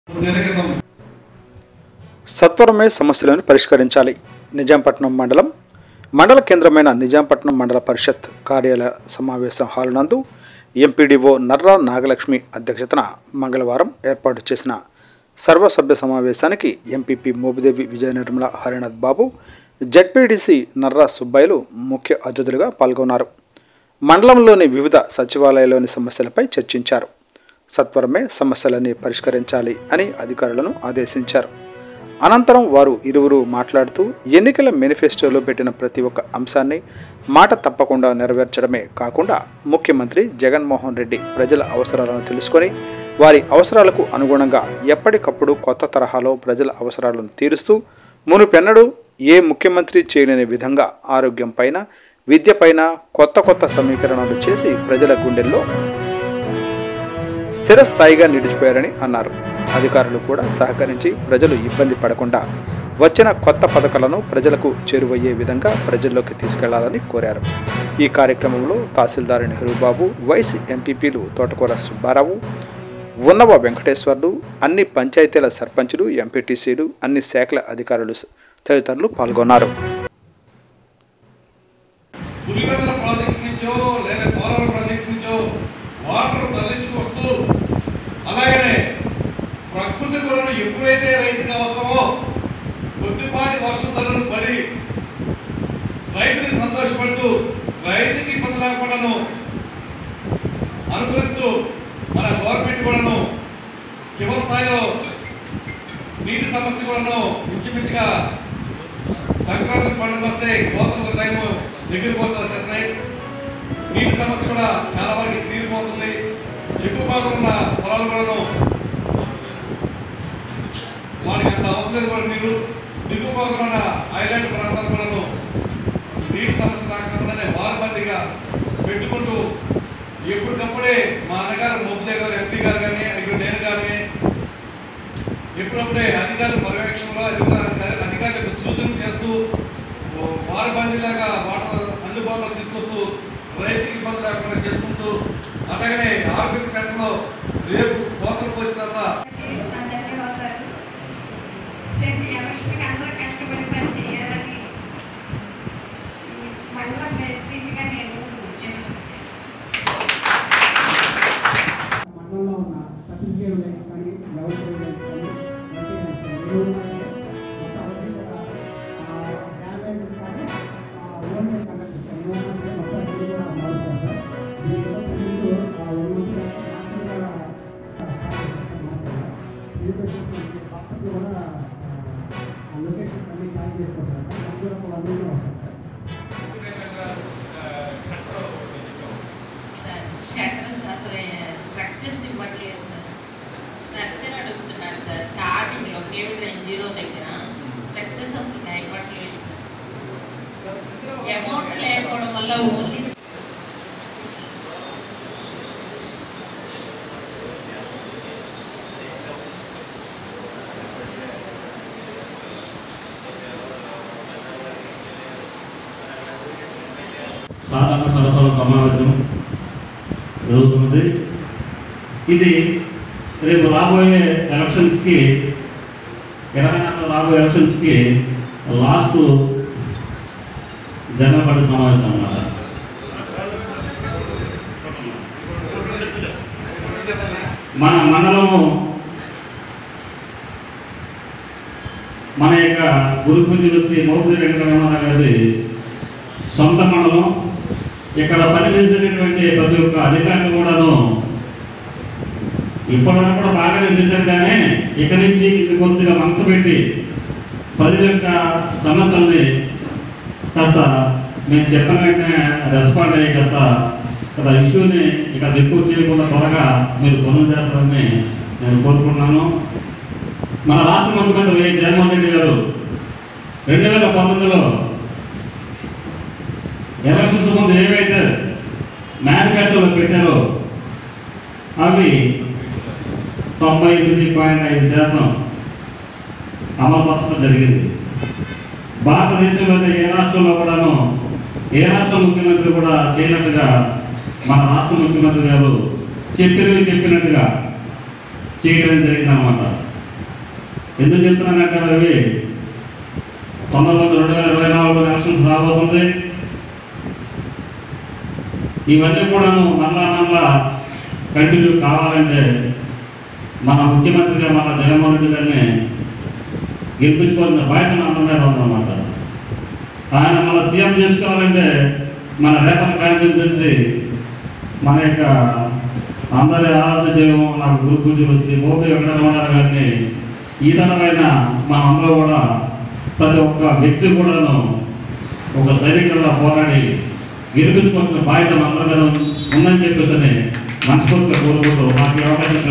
నెల క్రితం సత్వరమే సమస్యలను పరిష్కరించాలి నిజాంపట్నం మండలం మండల కేంద్రమైన నిజాంపట్నం మండల పరిషత్ కార్యాలయ సమావేశం హాల్ నందు ఎంపీడీఓ నర్రా నాగలక్ష్మి అధ్యక్షతన మంగళవారం ఏర్పాటు చేసిన సర్వసభ్య సమావేశానికి ఎంపీపీ మోపిదేవి విజయ నిర్మల హరినాథ్ బాబు జడ్పీడీసీ నర్రా సుబ్బయ్యలు ముఖ్య అతిథులుగా పాల్గొన్నారు మండలంలోని వివిధ సచివాలయాల్లోని సమస్యలపై చర్చించారు సత్వరమే సమస్యలన్నీ పరిష్కరించాలి అని అధికారులను ఆదేశించారు అనంతరం వారు ఇరువురు మాట్లాడుతూ ఎన్నికల మేనిఫెస్టోలో పెట్టిన ప్రతి ఒక్క అంశాన్ని మాట తప్పకుండా నెరవేర్చడమే కాకుండా ముఖ్యమంత్రి జగన్మోహన్ రెడ్డి ప్రజల అవసరాలను తెలుసుకొని వారి అవసరాలకు అనుగుణంగా ఎప్పటికప్పుడు కొత్త తరహాలో ప్రజల అవసరాలను తీరుస్తూ మునుపెన్నడూ ఏ ముఖ్యమంత్రి చేయలేని విధంగా ఆరోగ్యం పైన విద్య పైన కొత్త కొత్త సమీకరణలు చేసి ప్రజల గుండెల్లో స్థిరస్థాయిగా నిలిచిపోయారని అన్నారు అధికారులు కూడా సహకరించి ప్రజలు ఇబ్బంది పడకుండా వచ్చిన కొత్త పథకాలను ప్రజలకు చేరువయ్యే విధంగా ప్రజల్లోకి తీసుకెళ్లాలని కోరారు ఈ కార్యక్రమంలో తహసీల్దార్ నెహ్రూబాబు వైస్ ఎంపీపీలు తోటకూర సుబ్బారావు ఉన్నవ వెంకటేశ్వర్లు అన్ని పంచాయతీల సర్పంచులు ఎంపీటీసీలు అన్ని శాఖల అధికారులు తదితరులు పాల్గొన్నారు పులివెందుల ప్రాజెక్ట్ నుంచో లేదా పోలవరం ప్రాజెక్ట్ నుంచో వాటర్ తరలించుకొస్తూ అలాగనే ప్రకృతి కూడా ఎప్పుడైతే రైతుకి అవసరమో కొద్దిపాటి వర్షం చదువులు పడి రైతుని సంతోషపడుతూ రైతుకి ఇబ్బంది లేకుండాను అనుకరిస్తూ మన గవర్నమెంట్ కూడాను చివరి స్థాయిలో నీటి సమస్య కూడాను ఇంచుమించుగా సంక్రాంతి పండుగ వస్తే కోతల టైం దగ్గరికి వచ్చేస్తున్నాయి నీటి సమస్య కూడా చాలా వరకు తీరిపోతుంది ఎక్కువ భాగం ఉన్న పొలాలు కూడాను వాళ్ళకి అంత అవసరం లేదు కూడా నీరు దిగువ భాగం ఉన్న ఐలాండ్ ప్రాంతాలు కూడాను నీటి సమస్య రాకుండానే వారబందిగా పెట్టుకుంటూ ఎప్పటికప్పుడే మా అన్నగారు మోపిదే గారు ఎంపీ గారు కానీ ఇక్కడ నేను కానీ ఎప్పుడప్పుడే అధికారుల పర్యవేక్షణలో అధికారుల అధికారులకు సూచనలు చేస్తూ వారబందీలాగా వాటర్ అందుబాటులో తీసుకొస్తూ రైతుకి ఇబ్బంది లేకుండా చేసుకుంటూ అట్లాగనే ఆరోగ్య సెంటర్లో రేపు కోతలు పోసిన తర్వాత ధన్యవాదాలు రేపు ఎలక్షన్కి అందరూ కష్టపడి పని చేయాలని ఈ మండలం ప్రెసిడెంట్గా నేను మండలంలో ఉన్న సర్టిఫికేట్ లైన్స్ కానీ లెవెల్ లైన్స్ కానీ ఎరువులు మొత్తం అన్ని కూడా డ్యామేజ్ కానీ ఓన్ కండక్ట్ చేస్తారు ఓన్ అంటే మొత్తం అన్ని కూడా మారుతారు సార్ దీంట్లో ముందు ఆ ఓన్ పక్కకు కూడా లొకేషన్ అన్ని ఖాళీ చేసుకుంటారు సార్ అందులో కూడా అన్ని కూడా వస్తారు సార్ సార్ షట్టర్స్ అసలు స్ట్రక్చర్స్ ఇవ్వట్లేదు సార్ స్ట్రక్చర్ అడుగుతున్నారు సార్ స్టార్టింగ్లో కేబుల్ డ్రైన్ జీరో దగ్గర స్ట్రక్చర్స్ అసలు ఇవ్వట్లేదు సార్ అమౌంట్ లేకపోవడం వల్ల ఓన్లీ సాధారణ సరస్వల సమావేశం జరుగుతున్నది ఇది రేపు రాబోయే ఎలక్షన్స్కి ఇరవై నాలుగు రాబోయే ఎలక్షన్స్కి లాస్ట్ జనపడి సమావేశం అన్నమాట మన మండలము మన యొక్క గురుపుంజులు శ్రీ మౌపతి వెంకటరమణ గారి సొంత మండలం ఇక్కడ పనిచేసేటటువంటి ప్రతి ఒక్క అధికారిని కూడాను ఇప్పటివరకు కూడా బాగానే చేశారు కానీ ఇక నుంచి ఇది కొద్దిగా మనసు పెట్టి ప్రజల యొక్క సమస్యల్ని కాస్త మేము చెప్పిన వెంటనే రెస్పాండ్ అయ్యి కాస్త ఇక్కడ ఇష్యూని ఇక ఎక్కువ చేయకుండా త్వరగా మీరు పనులు చేస్తారని నేను కోరుకుంటున్నాను మన రాష్ట్ర ముఖ్యమంత్రి వైఎస్ జగన్మోహన్ రెడ్డి గారు రెండు వేల పంతొమ్మిదిలో ఎలక్షన్స్ ముందు ఏవైతే మేనిఫెస్టోలో పెట్టారో అవి తొంభై ఎనిమిది పాయింట్ ఐదు శాతం అమలుపరచడం జరిగింది భారతదేశంలోనే ఏ రాష్ట్రంలో కూడాను ఏ రాష్ట్ర ముఖ్యమంత్రి కూడా చేయనట్టుగా మన రాష్ట్ర ముఖ్యమంత్రి గారు చెప్పినవి చెప్పినట్టుగా చేయడం జరిగిందనమాట ఎందుకు చెప్తున్నానంటే అవి పంతొమ్మిది రెండు వేల ఇరవై నాలుగు ఎలక్షన్స్ రాబోతుంది ఇవన్నీ కూడాను మళ్ళా మళ్ళా కంటిన్యూ కావాలంటే మన ముఖ్యమంత్రిగా మన జగన్మోహన్ రెడ్డి గారిని గెలిపించుకోవాల్సిన బాధ్యత అందరి మీద ఉందన్నమాట ఆయన మన సీఎం చేసుకోవాలంటే మన రేపటి కాన్స్టిట్యున్సీ మన యొక్క అందరి ఆరాధన చేయడం నాకు గురు పూజలు శ్రీ మోపి వెంకటరమణ గారిని ఈ తరమైన మన అందరూ కూడా ప్రతి ఒక్క వ్యక్తి కూడాను ఒక సైనికుల్లా పోరాడి గెలిపించుకుంటున్న బాధ్యత అందరి మీద ఉందని చెప్పేసి మనస్ఫూర్తిగా కోరుకుంటూ మాకు ఈ అవకాశం